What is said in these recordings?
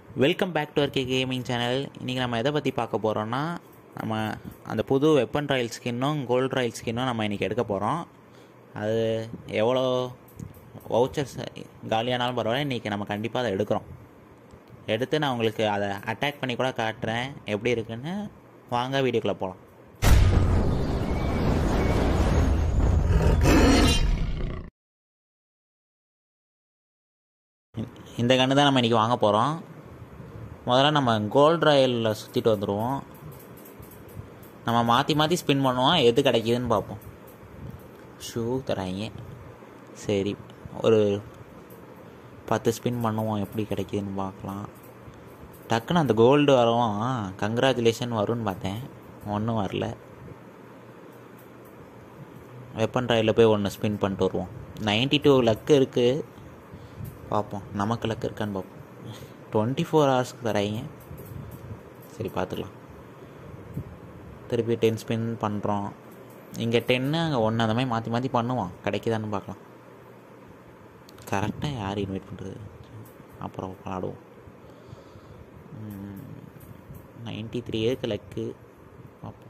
Welcome back to R K gaming channel இன்றைக்கி நம்ம எதை பற்றி பார்க்க போகிறோன்னா நம்ம அந்த புது வெப்பன் ராயல் ஸ்கின்னும் கோல்ட் ராயல் ஸ்கின்னும் நம்ம இன்றைக்கி எடுக்க போகிறோம் அது எவ்வளோ வவுச்சர்ஸ் காலியானாலும் பரவாயில்ல இன்றைக்கி நம்ம கண்டிப்பாக அதை எடுக்கிறோம் எடுத்து நான் உங்களுக்கு அதை அட்டாக் பண்ணி கூட காட்டுறேன் எப்படி இருக்குன்னு வாங்க வீடியோக்குள்ளே போகலாம் இந்த கன்று தான் நம்ம இன்றைக்கி வாங்க போகிறோம் முதல்ல நம்ம கோல்ட் ராயலில் சுற்றிட்டு வந்துடுவோம் நம்ம மாற்றி மாற்றி ஸ்பின் பண்ணுவோம் எது கிடைக்குதுன்னு பார்ப்போம் ஷூ தராங்க சரி ஒரு பத்து ஸ்பின் பண்ணுவோம் எப்படி கிடைக்குதுன்னு பார்க்கலாம் டக்குன்னு அந்த கோல்டு வரவும் கங்க்ராச்சுலேஷன் வரும்னு பார்த்தேன் ஒன்றும் வரல வெப்பன் ட்ரையில் போய் ஒன்று ஸ்பின் பண்ணிட்டு வருவோம் நைன்டி டூ லக்கு இருக்குது பார்ப்போம் நமக்கு லக்கு இருக்கான்னு பார்ப்போம் டுவெண்ட்டி ஃபோர் ஹவர்ஸ்க்கு தராங்க சரி பார்த்துக்கலாம் திருப்பி டென் ஸ்பின் பண்ணுறோம் இங்கே டென்னு அங்கே ஒன்று அந்த மாதிரி மாற்றி மாற்றி பண்ணுவோம் கிடைக்குதான்னு பார்க்கலாம் கரெக்டாக யார் இன்வைட் பண்ணுறது அப்புறம் விளாடுவோம் நைன்ட்டி த்ரீ இருக்கு லக்கு பார்ப்போம்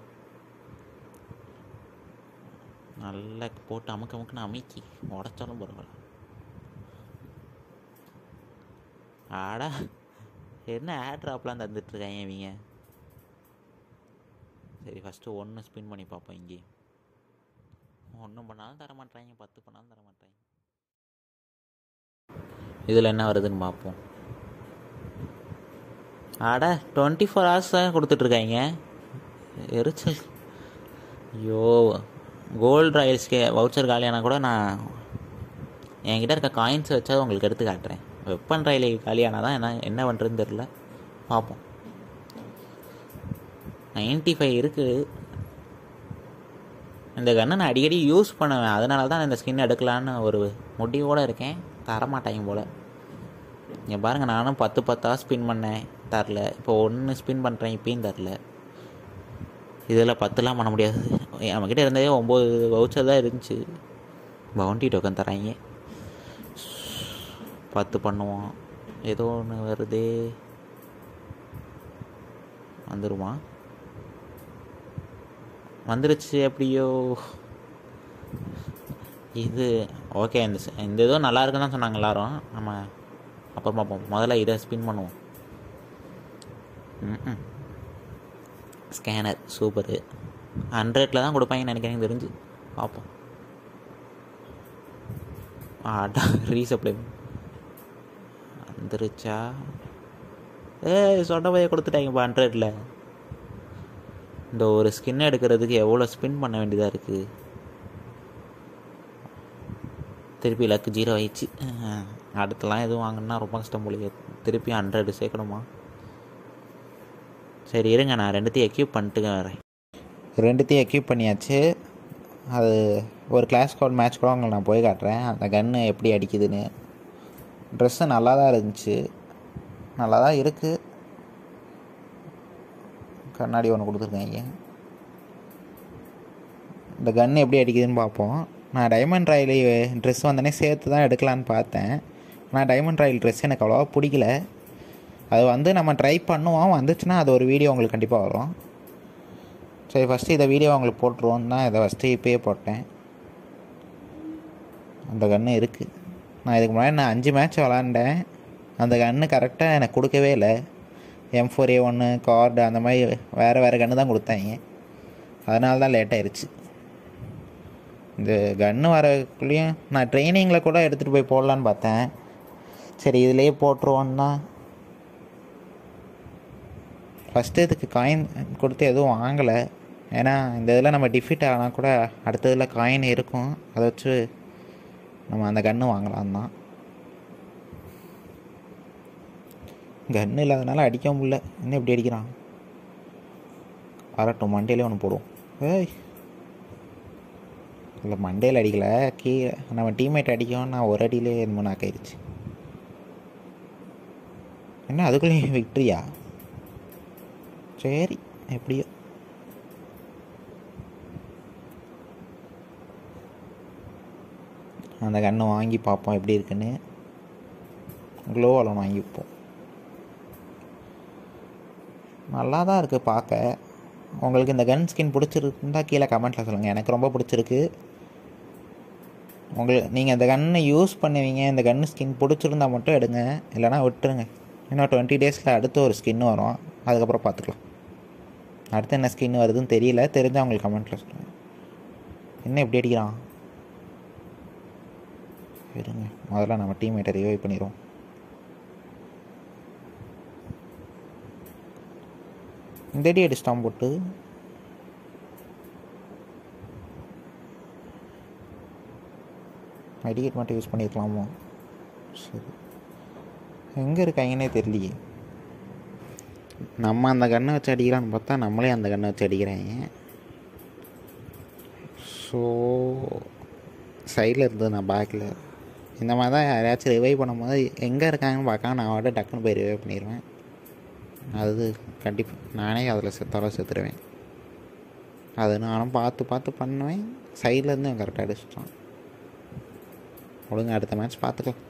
நல்லா போட்டு அமுக்கு அமுக்குன்னு அமைக்கி உடச்சாலும் பரவாயில்ல ஆடா என்ன ஏர் ட்ராப்லாம் தந்துட்டுருக்காங்க இவங்க சரி ஃபஸ்ட்டு ஒன்று ஸ்பின் பண்ணி பார்ப்போம் இங்கே ஒன்றும் பண்ணாலும் தர மாட்டாங்க பத்து பண்ணாலும் தர மாட்டாங்க இதில் என்ன வருதுன்னு பார்ப்போம் ஆட டுவெண்ட்டி ஃபோர் ஹவர்ஸ் தான் கொடுத்துட்ருக்காங்க எரிச்சல் ஐயோ கோல்டு ராயல்ஸ்க்கு வவுச்சர் காலியானா கூட நான் என்கிட்ட இருக்க காயின்ஸ் வச்சா உங்களுக்கு எடுத்து காட்டுறேன் வெப்பன் ரயில் காலியானால் தான் என்ன என்ன பண்ணுறதுன்னு தெரில பார்ப்போம் நைன்ட்டி ஃபைவ் இருக்குது இந்த கன்னை நான் அடிக்கடி யூஸ் பண்ணுவேன் அதனால தான் இந்த ஸ்கின் எடுக்கலான்னு ஒரு முடிவோடு இருக்கேன் தரமாட்டாங்க போல் இங்கே பாருங்கள் நானும் பத்து பத்தாக ஸ்பின் பண்ணேன் தரல இப்போ ஒன்று ஸ்பின் பண்ணுறேன் இப்பயும் தரல இதில் பத்துலாம் பண்ண முடியாது நம்மக்கிட்ட இருந்ததே ஒம்பது வவுச்சர் தான் இருந்துச்சு பவுண்டி டோக்கன் தராங்க பத்து பண்ணுவோம் ஏதோ ஒன்று வருதே வந்துருமா வந்துருச்சு எப்படியோ இது ஓகே இந்த இந்த இதுவும் நல்லா இருக்குன்னு தான் சொன்னாங்க எல்லாரும் நம்ம அப்புறம் பார்ப்போம் முதல்ல இதை ஸ்பின் பண்ணுவோம் ம் ஸ்கேனர் சூப்பரு ஹண்ட்ரடில் தான் கொடுப்பாங்கன்னு நினைக்கிறேன் தெரிஞ்சு பார்ப்போம் ஆடா ரீசப்ளை வந்துருச்சா ஏ சொன்ன பைய கொடுத்துட்டாங்கப்பா ஹண்ட்ரடில் இந்த ஒரு ஸ்கின் எடுக்கிறதுக்கு எவ்வளோ ஸ்பின் பண்ண வேண்டியதாக இருக்குது திருப்பி லக்கு ஜீரோ ஆயிடுச்சு அடுத்தலாம் எதுவும் வாங்கினா ரொம்ப கஷ்டம் போலியே திருப்பி ஹண்ட்ரடு சேர்க்கணுமா சரி இருங்க நான் ரெண்டுத்தையும் எக்யூப் பண்ணிட்டு வரேன் ரெண்டுத்தையும் எக்யூப் பண்ணியாச்சு அது ஒரு கிளாஸ் கோட் மேட்ச் கூட உங்களுக்கு நான் போய் காட்டுறேன் அந்த கன்று எப்படி அடிக்குதுன்னு ட்ரெஸ்ஸு நல்லா தான் இருந்துச்சு நல்லா தான் இருக்குது கண்ணாடி ஒன்று கொடுத்துருக்காங்க இந்த கன்று எப்படி அடிக்குதுன்னு பார்ப்போம் நான் டைமண்ட் ராயில் ட்ரெஸ் வந்தோடனே சேர்த்து தான் எடுக்கலான்னு பார்த்தேன் ஆனால் டைமண்ட் ராயில் ட்ரெஸ் எனக்கு அவ்வளோவா பிடிக்கல அது வந்து நம்ம ட்ரை பண்ணுவோம் வந்துச்சுன்னா அது ஒரு வீடியோ உங்களுக்கு கண்டிப்பாக வரும் சரி ஃபஸ்ட்டு இதை வீடியோ உங்களுக்கு போட்டுருவோம் தான் இதை ஃபஸ்ட்டு இப்போயே போட்டேன் அந்த கன்று இருக்குது நான் இதுக்கு முன்னாடி நான் அஞ்சு மேட்ச் விளாண்டேன் அந்த கன்று கரெக்டாக எனக்கு கொடுக்கவே இல்லை எம் ஃபோர் ஏ ஒன்று கார்டு அந்த மாதிரி வேறு வேறு கன்று தான் கொடுத்தாங்க அதனால தான் லேட் ஆயிடுச்சு இந்த கன்று வரக்குள்ளேயும் நான் ட்ரைனிங்கில் கூட எடுத்துகிட்டு போய் போடலான்னு பார்த்தேன் சரி இதுலேயே போட்டுருவோன்னா ஃபஸ்ட்டு இதுக்கு காயின் கொடுத்து எதுவும் வாங்கலை ஏன்னா இந்த இதில் நம்ம டிஃபிட் ஆனால் கூட அடுத்ததில் காயின் இருக்கும் அதை வச்சு நம்ம அந்த கன்று வாங்கலாம் தான் கன்று இல்லாதனால அடிக்க முடியல இன்னும் எப்படி அடிக்கிறான் வரட்டும் மண்டையிலே ஒன்று போடுவோம் ஏய் இல்லை மண்டையில் அடிக்கலை கீழே நம்ம டீம்மேட் அடிக்கும் நான் ஒரு அடியிலே என்னமோ நாக்காயிருச்சு என்ன அதுக்குள்ளேயும் விக்ட்ரியா சரி எப்படியோ அந்த கண்ணை வாங்கி பார்ப்போம் எப்படி இருக்குன்னு க்ளோ அலோன் வாங்கி வைப்போம் நல்லா தான் இருக்குது பார்க்க உங்களுக்கு இந்த கன் ஸ்கின் பிடிச்சிருந்தா கீழே கமெண்ட்டில் சொல்லுங்கள் எனக்கு ரொம்ப பிடிச்சிருக்கு உங்களுக்கு நீங்கள் இந்த கன்னை யூஸ் பண்ணுவீங்க இந்த கன் ஸ்கின் பிடிச்சிருந்தா மட்டும் எடுங்க இல்லைனா விட்டுருங்க இன்னும் டுவெண்ட்டி டேஸில் அடுத்து ஒரு ஸ்கின் வரும் அதுக்கப்புறம் பார்த்துக்கலாம் அடுத்து என்ன ஸ்கின் வருதுன்னு தெரியல தெரிஞ்சால் உங்களுக்கு கமெண்ட்டில் சொல்லுங்கள் என்ன எப்படி அடிக்கிறான் இருங்க முதல்ல நம்ம டீம்மேட்டை ரிவைவ் பண்ணிடுவோம் இந்த அடி அடிச்சிட்டான் போட்டு மெடிக்கேட் மட்டும் யூஸ் பண்ணியிருக்கலாமோ சரி எங்கே இருக்காங்கன்னே தெரியலையே நம்ம அந்த கண்ணை வச்சு அடிக்கலான்னு பார்த்தா நம்மளே அந்த கண்ணை வச்சு அடிக்கிறாங்க ஸோ சைடில் இருந்தது நான் பார்க்கல இந்த மாதிரி தான் யாரையாச்சும் ரிவைவ் பண்ணும்போது எங்கே இருக்காங்கன்னு பார்க்காம நான் வாட்ட டக்குன்னு போய் ரிவைவ் பண்ணிடுவேன் அது கண்டிப்பாக நானே அதில் செத்தாலும் செத்துருவேன் அது நானும் பார்த்து பார்த்து பண்ணுவேன் சைடில் இருந்து கரெக்டாக அடிச்சிட்டான் ஒழுங்கு அடுத்த மேட்ச் பார்த்துக்கலாம்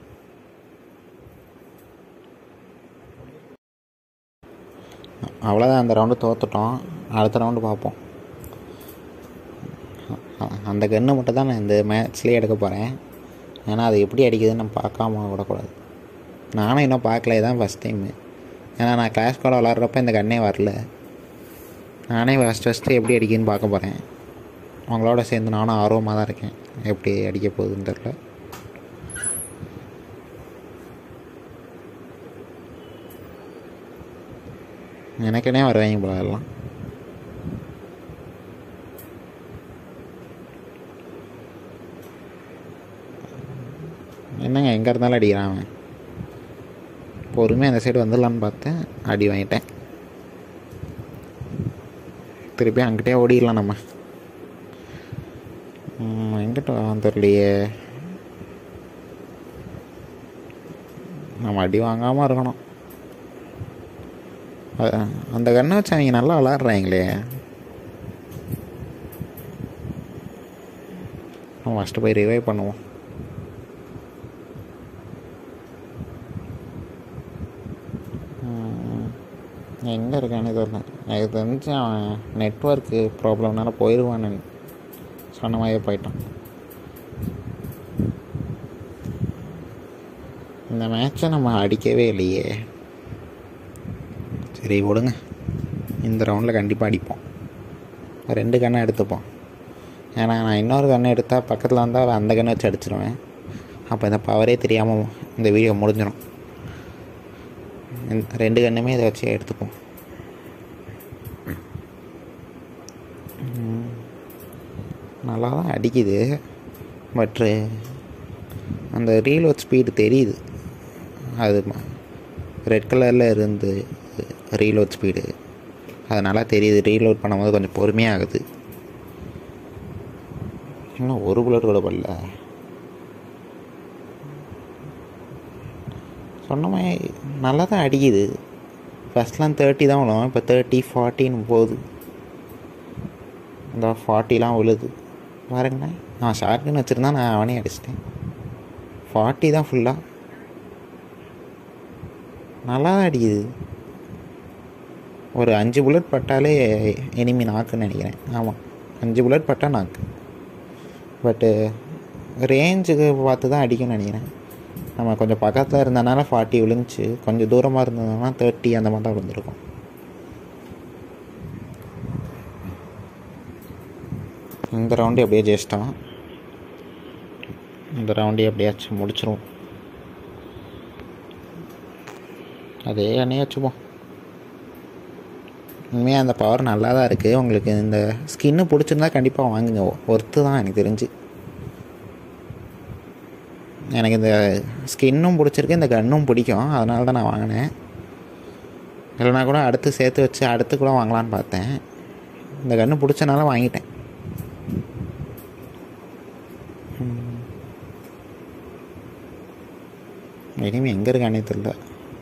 அவ்வளோதான் அந்த ரவுண்டு தோத்துட்டோம் அடுத்த ரவுண்டு பார்ப்போம் அ- அந்த கன்று மட்டும் தான் நான் இந்த மேட்ச்லேயே எடுக்க போகிறேன் ஏன்னா அது எப்படி அடிக்குதுன்னு நான் பார்க்காம விடக்கூடாது நானும் இன்னும் பார்க்கல இதான் ஃபஸ்ட் டைமு ஏன்னா நான் கிளாஸ் கூட விளாட்றப்ப இந்த கண்ணே வரல நானே ஃபஸ்ட் ஃபஸ்ட்டு எப்படி அடிக்குதுன்னு பார்க்க போகிறேன் அவங்களோட சேர்ந்து நானும் ஆர்வமாக தான் இருக்கேன் எப்படி அடிக்க போகுதுன்னு தெரில எனக்குனே வருவாங்க போல எல்லாம் என்னங்க எங்கே இருந்தாலும் அடிக்கிறான் அவன் பொறுமையாக அந்த சைடு வந்துடலான்னு பார்த்தேன் அடி வாங்கிட்டேன் திருப்பி அங்கிட்டே ஓடிடலாம் நம்ம ம், எங்கிட்ட வரான் தெரியலையே நம்ம அடி வாங்காமல் இருக்கணும் அ- அந்த கண்ணை வச்சு அவங்க நல்லா விளாட்றாங்களே நம்ம ஃபஸ்ட்டு போய் ரிவைவ் பண்ணுவோம் எங்கே இருக்கானே தெரியல எனக்கு தெரிஞ்சு அவன் நெட்ஒர்க்கு ப்ராப்ளம்னால போயிடுவான்னு சொன்ன மாதிரியே போயிட்டான் இந்த மேட்ச்சை நம்ம அடிக்கவே இல்லையே சரி விடுங்க இந்த ரவுண்டில் கண்டிப்பாக அடிப்போம் ரெண்டு கண்ணை எடுத்துப்போம் ஏன்னா நான் இன்னொரு கண்ணை எடுத்தால் பக்கத்தில் வந்தால் அந்த கண்ணை வச்சு அடிச்சிருவேன் அப்போ இந்த பவரே தெரியாமல் இந்த வீடியோ முடிஞ்சிடும் இந்த ரெண்டு கண்ணுமே இதை வச்சு எடுத்துப்போம் ம். நல்லா தான் அடிக்குது பட்டு அந்த ரீலோட் ஸ்பீடு தெரியுது அது ரெட் கலரில் இருந்து ரீலோட் ஸ்பீடு அது நல்லா தெரியுது ரீலோட் பண்ணும்போது கொஞ்சம் பொறுமையாகுது இன்னும் ஒரு புல்லட் கூட பண்ணல சொன்ன மாதிரி நல்லா தான் அடிக்குது ஃபஸ்ட்லாம் தேர்ட்டி தான் விழும் இப்போ தேர்ட்டி ஃபார்ட்டின்னு போகுது இந்த ஃபார்ட்டிலாம் விழுது பாருங்கண்ணே நான் ஷார்க்குன்னு வச்சுருந்தா நான் அவனே அடிச்சிட்டேன் ஃபார்ட்டி தான் ஃபுல்லாக நல்லா தான் அடிக்குது ஒரு அஞ்சு புல்லட் பட்டாலே எனிமி நாக்குன்னு நினைக்கிறேன் ஆமாம் அஞ்சு புல்லட் பட்டால் நாக்கு பட்டு ரேஞ்சுக்கு பார்த்து தான் அடிக்கும்னு நினைக்கிறேன் நம்ம கொஞ்சம் பக்கத்தில் இருந்தனால ஃபார்ட்டி விழுந்துச்சு கொஞ்சம் தூரமாக இருந்ததுன்னா தேர்ட்டி அந்த மாதிரி தான் விழுந்திருக்கும் இந்த ரவுண்டு எப்படியே ஜெயிச்சிட்டோம் இந்த ரவுண்டே எப்படியாச்சும் முடிச்சிருவோம் அதே அணையே வச்சுப்போம் உண்மையாக அந்த பவர் நல்லா தான் இருக்குது உங்களுக்கு இந்த ஸ்கின்னு பிடிச்சிருந்தா கண்டிப்பாக வாங்குங்க ஒர்த்து தான் எனக்கு தெரிஞ்சு எனக்கு இந்த ஸ்கின்னும் பிடிச்சிருக்கு இந்த கன்னும் பிடிக்கும் அதனால தான் நான் வாங்கினேன் இல்லைனா கூட அடுத்து சேர்த்து வச்சு அடுத்து கூட வாங்கலான்னு பார்த்தேன் இந்த கன்று பிடிச்சனால வாங்கிட்டேன் இனிமே எங்கே இருக்கானே தெரியல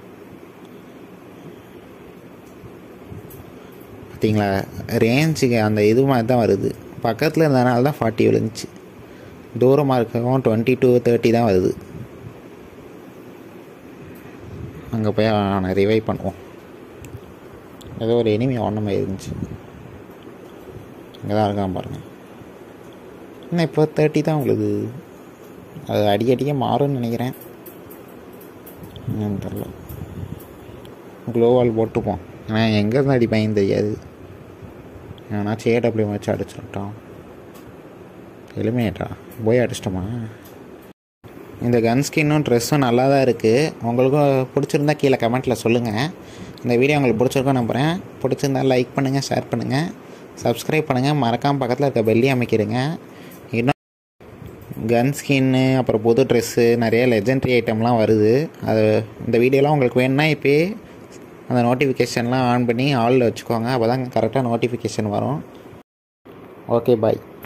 பார்த்தீங்களா ரேஞ்சுக்கு அந்த இது மாதிரி தான் வருது பக்கத்தில் இருந்தனால தான் ஃபார்ட்டி விழுந்துச்சு தூரமாக இருக்கவும் டுவெண்ட்டி டூ தேர்ட்டி தான் வருது அங்கே போய் அவனை ரிவைவ் பண்ணுவோம் ஏதோ ஒரு எனிமி ஒன்றும் மாதிரி இருந்துச்சு இங்கே தான் இருக்கான் பாருங்கள் என்ன இப்போ தேர்ட்டி தான் உங்களுக்கு அது அடிக்கடிக்க மாறும்னு நினைக்கிறேன் என்னன்னு தெரில க்ளோவால் போட்டுப்போம் ஏன்னா எங்கேருந்து அடிப்பாங்கன்னு தெரியாது ஏன்னா சேடப்ளி வச்சு அடிச்சுட்டான் எளிமையாட்டா போய் அடிச்சிட்டோமா இந்த கன் ஸ்கின்னும் ட்ரெஸ்ஸும் நல்லா தான் இருக்குது உங்களுக்கும் பிடிச்சிருந்தா கீழே கமெண்ட்டில் சொல்லுங்கள் இந்த வீடியோ உங்களுக்கு பிடிச்சிருக்கோம் நம்புகிறேன் பிடிச்சிருந்தா லைக் பண்ணுங்கள் ஷேர் பண்ணுங்கள் சப்ஸ்கிரைப் பண்ணுங்கள் மறக்காமல் பக்கத்தில் இருக்க பெல்லி அமைக்கிடுங்க இன்னும் கன் ஸ்கின்னு அப்புறம் புது ட்ரெஸ்ஸு நிறைய லெஜெண்ட்ரி ஐட்டம்லாம் வருது அது இந்த வீடியோலாம் உங்களுக்கு வேணும்னா இப்போயே அந்த நோட்டிஃபிகேஷன்லாம் ஆன் பண்ணி ஆலில் வச்சுக்கோங்க அப்போ தான் கரெக்டாக நோட்டிஃபிகேஷன் வரும் ஓகே பாய்